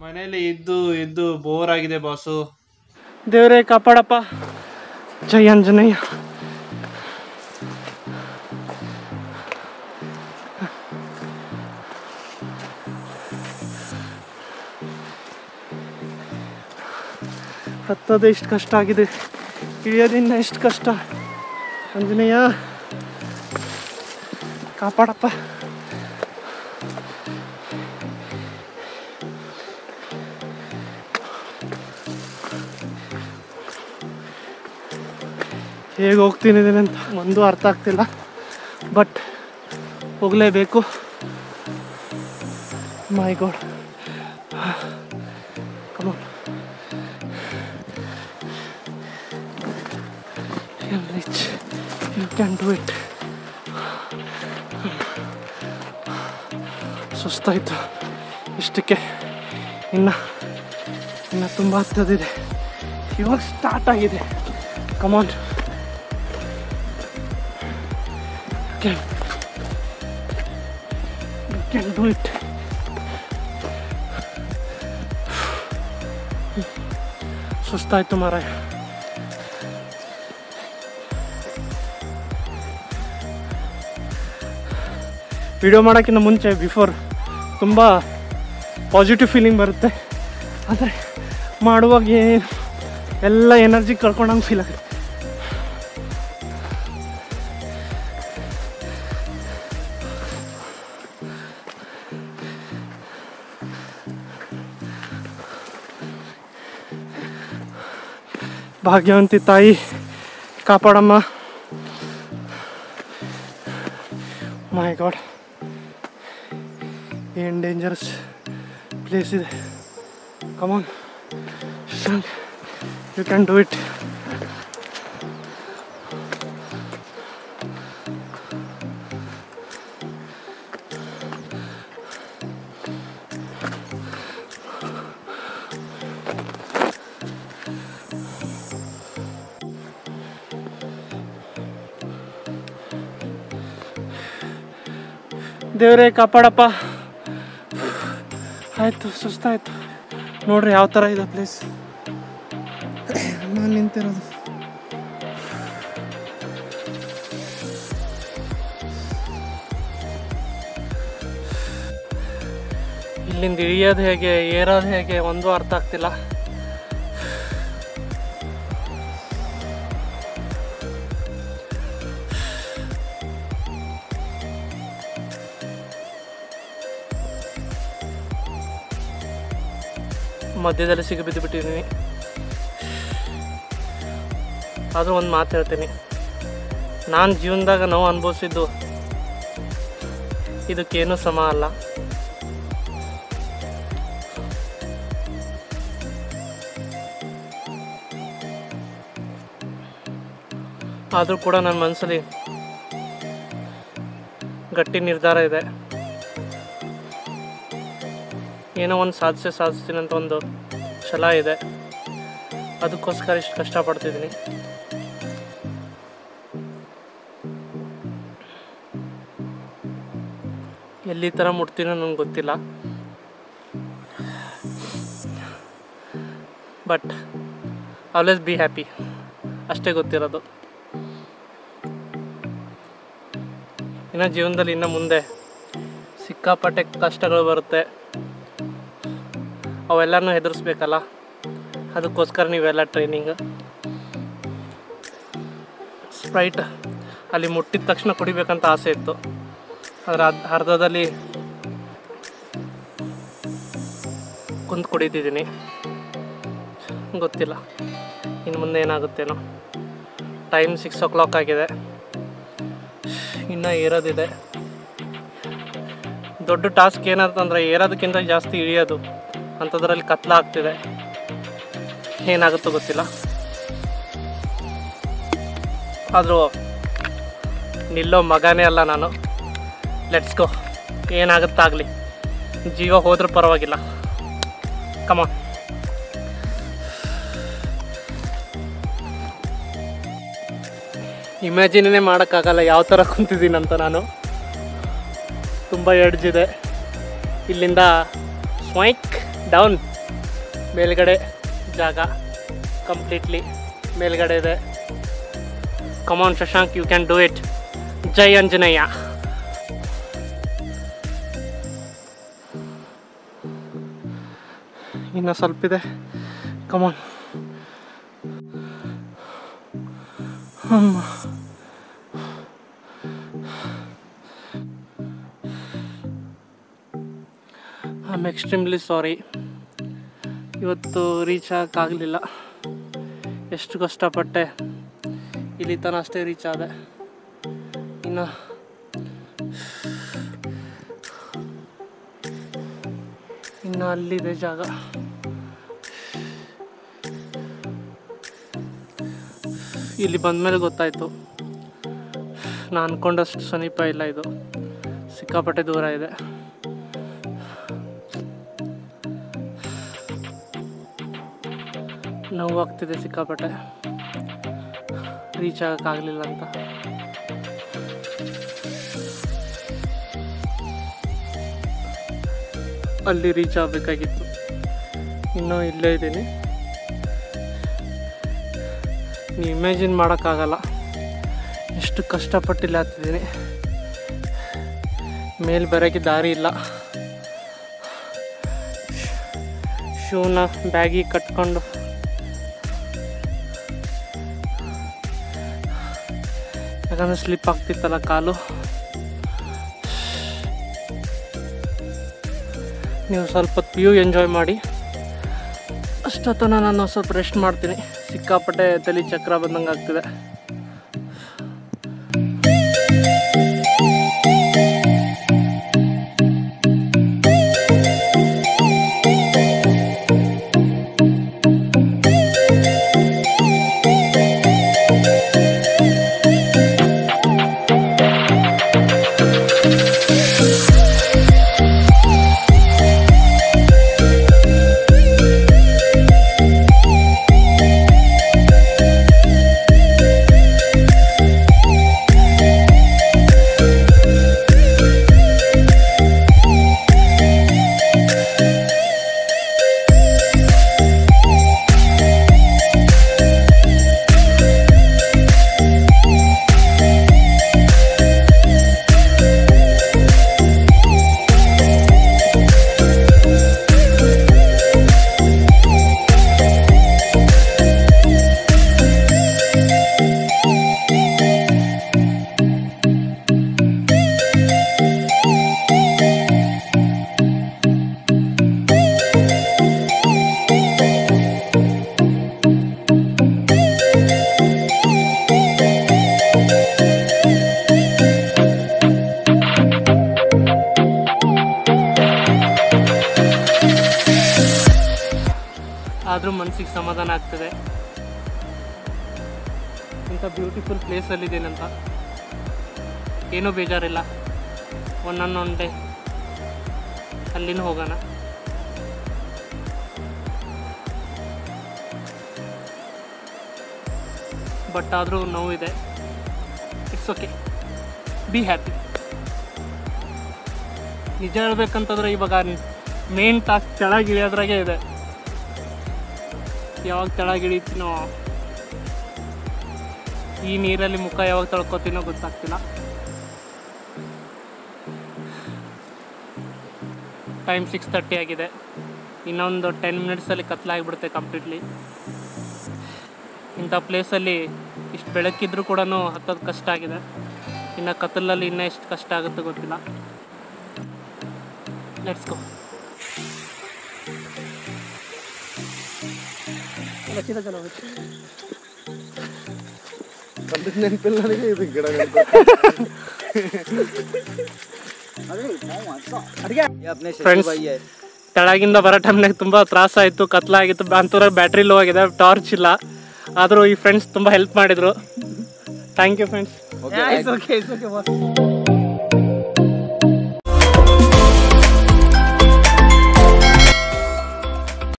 ಮನೇಲಿ ಇದ್ದು ಇದ್ದು ಬೋರ್ ಆಗಿದೆ ಬಾಸು ದೇವರೇ ಕಾಪಾಡಪ್ಪ ಜೈ ಆಂಜನೇಯ ಹತ್ತೋದು ಎಷ್ಟು ಕಷ್ಟ ಆಗಿದೆ ಇಳಿಯೋದಿನ್ನ ಎಷ್ಟು ಕಷ್ಟ ಆಂಜನೇಯ ಕಾಪಾಡಪ್ಪ ಹೇಗೆ ಹೋಗ್ತೀನಿ ಅಂತ ಒಂದು ಅರ್ಥ ಆಗ್ತಿಲ್ಲ ಬಟ್ ಹೋಗಲೇಬೇಕು my god come on can reach you can do it ಸುಸ್ತಾಯಿತು ಇಷ್ಟಕ್ಕೆ ಇನ್ನು ಇನ್ನು ತುಂಬ ಹತ್ತದಿದೆ ಇವಾಗ ಸ್ಟಾರ್ಟ್ ಆಗಿದೆ ಕಮಾನ್ can you can do it ಸುಸ್ತಾಯ್ತು ಮಾರಾಯ ವಿಡಿಯೋ ಮಾಡೋಕ್ಕಿಂತ ಮುಂಚೆ ಬಿಫೋರ್ ತುಂಬ ಪಾಸಿಟಿವ್ ಫೀಲಿಂಗ್ ಬರುತ್ತೆ ಆದರೆ ಮಾಡುವಾಗ ಏನು ಎಲ್ಲ ಎನರ್ಜಿ ಕಳ್ಕೊಂಡಂಗೆ ಫೀಲ್ ಆಗುತ್ತೆ ಭಾಗ್ಯವಂತಿ ತಾಯಿ ಕಾಪಾಡಮ್ಮ ಮೈ ಗಾಡ್ ಏನು ಡೇಂಜರಸ್ ಪ್ಲೇಸ್ ಇದೆ come on Shashank you can do it ದೇವರೇ ಕಾಪಾಡಪ್ಪ ಆಯಿತು ಸುಸ್ತಾಯಿತು ನೋಡ್ರಿ ಯಾವ ಥರ ಇದೆ ಪ್ಲೇಸ್ ನಾನು ನಿಂತಿರೋದು ಇಲ್ಲಿಂದ ಇಳಿಯೋದು ಹೇಗೆ ಏರೋದು ಹೇಗೆ ಒಂದು ಅರ್ಥ ಆಗ್ತಿಲ್ಲ ಮಧ್ಯದಲ್ಲಿ ಸಿಗಿಬಿದ್ದು ಬಿಟ್ಟಿದ್ದೀನಿ ಆದರೂ ಒಂದು ಮಾತು ಹೇಳ್ತೀನಿ ನಾನು ಜೀವನದಾಗ ನೋವು ಅನುಭವಿಸಿದ್ದು ಇದಕ್ಕೇನು ಸಮ ಅಲ್ಲ ಆದರೂ ಕೂಡ ನನ್ನ ಮನಸ್ಸಲ್ಲಿ ಗಟ್ಟಿ ನಿರ್ಧಾರ ಇದೆ ಏನೋ ಒಂದು ಸಾಧಿಸೇ ಸಾಧಿಸ್ತೀನಿ ಅಂತ ಒಂದು ಛಲ ಇದೆ ಅದಕ್ಕೋಸ್ಕರ ಇಷ್ಟು ಕಷ್ಟಪಡ್ತಿದ್ದೀನಿ ಎಲ್ಲಿ ಥರ ಮುಟ್ತೀನೋ ನನಗೆ ಗೊತ್ತಿಲ್ಲ ಬಟ್ ಆಲ್ವೇಸ್ ಬಿ ಹ್ಯಾಪಿ ಅಷ್ಟೇ ಗೊತ್ತಿರೋದು ಇನ್ನು ಜೀವನದಲ್ಲಿ ಇನ್ನು ಮುಂದೆ ಸಿಕ್ಕಾಪಟ್ಟೆ ಕಷ್ಟಗಳು ಬರುತ್ತೆ ಅವೆಲ್ಲನೂ ಹೆದರಿಸ್ಬೇಕಲ್ಲ ಅದಕ್ಕೋಸ್ಕರ ನೀವೆಲ್ಲ ಟ್ರೈನಿಂಗ್ ಸ್ಪ್ರೈಟ್ ಅಲ್ಲಿ ಮುಟ್ಟಿದ ತಕ್ಷಣ ಕುಡಿಬೇಕಂತ ಆಸೆ ಇತ್ತು ಆದರೆ ಅದು ಅರ್ಧದಲ್ಲಿ ಕುಂತು ಕುಡಿತಿದ್ದೀನಿ ಗೊತ್ತಿಲ್ಲ ಇನ್ನು ಮುಂದೆ ಏನಾಗುತ್ತೇನೋ ಟೈಮ್ ಸಿಕ್ಸ್ ಓ ಕ್ಲಾಕ್ ಆಗಿದೆ ಇನ್ನೂ ಏರೋದಿದೆ ದೊಡ್ಡ ಟಾಸ್ಕ್ ಏನಂತಂದರೆ ಏರೋದಕ್ಕಿಂತ ಜಾಸ್ತಿ ಇಳಿಯೋದು ಅಂಥದ್ರಲ್ಲಿ ಕತ್ಲ ಆಗ್ತಿದೆ ಏನಾಗುತ್ತೋ ಗೊತ್ತಿಲ್ಲ ಆದರೂ ನಿಲ್ಲೋ ಮಗನೇ ಅಲ್ಲ ನಾನು ಲೆಟ್ಸ್ ಗೋ ಏನಾಗುತ್ತಾಗಲಿ ಜೀವ ಹೋದ್ರೂ ಪರವಾಗಿಲ್ಲ ಕಮ ಇಮ್ಯಾಜಿನೇ ಮಾಡೋಕ್ಕಾಗಲ್ಲ ಯಾವ ಥರ ಕುಂತಿದ್ದೀನಂತ ನಾನು ತುಂಬ ಎಡ್ಜಿದೆ ಇಲ್ಲಿಂದ ಸ್ವೈಕ್ ಡೌನ್ ಮೇಲ್ಗಡೆ ಜಾಗ ಕಂಪ್ಲೀಟ್ಲಿ ಮೇಲ್ಗಡೆ ಇದೆ come on Shashank you can do it ಜೈ ಅಂಜನೇಯ ಇನ್ನು ಸ್ವಲ್ಪ ಇದೆ come on I am extremely sorry ಇವತ್ತು ರೀಚ್ ಆಗೋಕ್ಕಾಗಲಿಲ್ಲ ಎಷ್ಟು ಕಷ್ಟಪಟ್ಟೆ ಇಲ್ಲಿ ತನಕ ಅಷ್ಟೇ ರೀಚ್ ಆದೆ ಇನ್ನು ಇನ್ನು ಅಲ್ಲಿದೆ ಜಾಗ ಇಲ್ಲಿ ಬಂದಮೇಲೆ ಗೊತ್ತಾಯಿತು ನಾನು ಅಂದ್ಕೊಂಡಷ್ಟು ಸಮೀಪ ಇಲ್ಲ ಇದು ಸಿಕ್ಕಾಪಟ್ಟೆ ದೂರ ಇದೆ ನೋವಾಗ್ತಿದೆ ಸಿಕ್ಕಾಪಟ್ಟೆ ರೀಚ್ ಆಗೋಕ್ಕಾಗಲಿಲ್ಲ ಅಂತ ಅಲ್ಲಿ ರೀಚ್ ಆಗಬೇಕಾಗಿತ್ತು ಇನ್ನೂ ಇಲ್ಲೇ ಇದ್ದೀನಿ ನೀವು ಇಮ್ಯಾಜಿನ್ ಮಾಡೋಕ್ಕಾಗಲ್ಲ ಎಷ್ಟು ಕಷ್ಟಪಟ್ಟಿಲ್ಲ ಹತ್ತಿದ್ದೀನಿ ಮೇಲೆ ಬರೋಕ್ಕೆ ದಾರಿ ಇಲ್ಲ ಶೂನ ಬ್ಯಾಗಿಗೆ ಕಟ್ಕೊಂಡು ಯಾಕಂದ್ರೆ ಸ್ಲಿಪ್ ಆಗ್ತಿತ್ತಲ್ಲ ಕಾಲು ನೀವು ಸ್ವಲ್ಪ ವ್ಯೂ ಎಂಜಾಯ್ ಮಾಡಿ ಅಷ್ಟೊತ್ತನ ನಾನು ಸ್ವಲ್ಪ ರೆಸ್ಟ್ ಮಾಡ್ತೀನಿ ಸಿಕ್ಕಾಪಟ್ಟೆ ತಲೆ ಚಕ್ರ ಬಂದಂಗೆ ಆಗ್ತಿದೆ ಆದರೂ ಮನಸ್ಸಿಗೆ ಸಮಾಧಾನ ಆಗ್ತದೆ ಇಂಥ ಬ್ಯೂಟಿಫುಲ್ ಪ್ಲೇಸಲ್ಲಿದ್ದೀನಂತ ಏನೂ ಬೇಜಾರಿಲ್ಲ ಒನ್ ಆನ್ ಒನ್ ಡೇ ಅಲ್ಲಿನೂ ಹೋಗೋಣ ಬಟ್ ಆದರೂ ನೋವಿದೆ ಇಟ್ಸ್ ಓಕೆ ಬಿ ಹ್ಯಾಪಿ ನಿಜ ಹೇಳ್ಬೇಕಂತಂದ್ರೆ ಇವಾಗ ಮೇನ್ ಟಾಸ್ಕ್ ಕೆಳಗೆ ಇಳಿಯೋದ್ರಾಗೆ ಇದೆ ಯಾವಾಗ ಕೆಳಗೆ ಇಳಿತೀನೋ ಈ ನೀರಲ್ಲಿ ಮುಖ ಯಾವಾಗ ತೊಳ್ಕೊತೀನೋ ಗೊತ್ತಾಗ್ತಿಲ್ಲ ಟೈಮ್ ಸಿಕ್ಸ್ ತರ್ಟಿ ಆಗಿದೆ ಇನ್ನೊಂದು ಟೆನ್ ಮಿನಿಟ್ಸಲ್ಲಿ ಕತ್ಲಾಗಿಬಿಡುತ್ತೆ ಕಂಪ್ಲೀಟ್ಲಿ ಇಂಥ ಪ್ಲೇಸಲ್ಲಿ ಇಷ್ಟು ಬೆಳಕಿದ್ರೂ ಕೂಡ ಹತ್ತೋದು ಕಷ್ಟ ಆಗಿದೆ ಇನ್ನು ಕತ್ತಲಲ್ಲಿ ಇನ್ನೂ ಎಷ್ಟು ಕಷ್ಟ ಆಗುತ್ತೆ ಗೊತ್ತಿಲ್ಲ ಲೆಟ್ಸ್ ಗೋ ಕಂಡಿದ್ ನೆನಪಿಲ್ಲ ನನಗೆ ಇದು ಗಿಡ ಫ್ರೆಂಡ್ಸ್ ಕೆಳಗಿಂದ ಬರೋ ಟೈಮ್ನಾಗ ತುಂಬ ತ್ರಾಸ ಆಯಿತು ಕತ್ಲಾಗಿತ್ತು ಅಂತೂರ ಬ್ಯಾಟ್ರಿ ಲೋ ಆಗಿದೆ ಟಾರ್ಚ್ ಇಲ್ಲ ಆದರೂ ಈ ಫ್ರೆಂಡ್ಸ್ ತುಂಬ ಹೆಲ್ಪ್ ಮಾಡಿದರು ಥ್ಯಾಂಕ್ ಯು ಫ್ರೆಂಡ್ಸ್ ಓಕೆ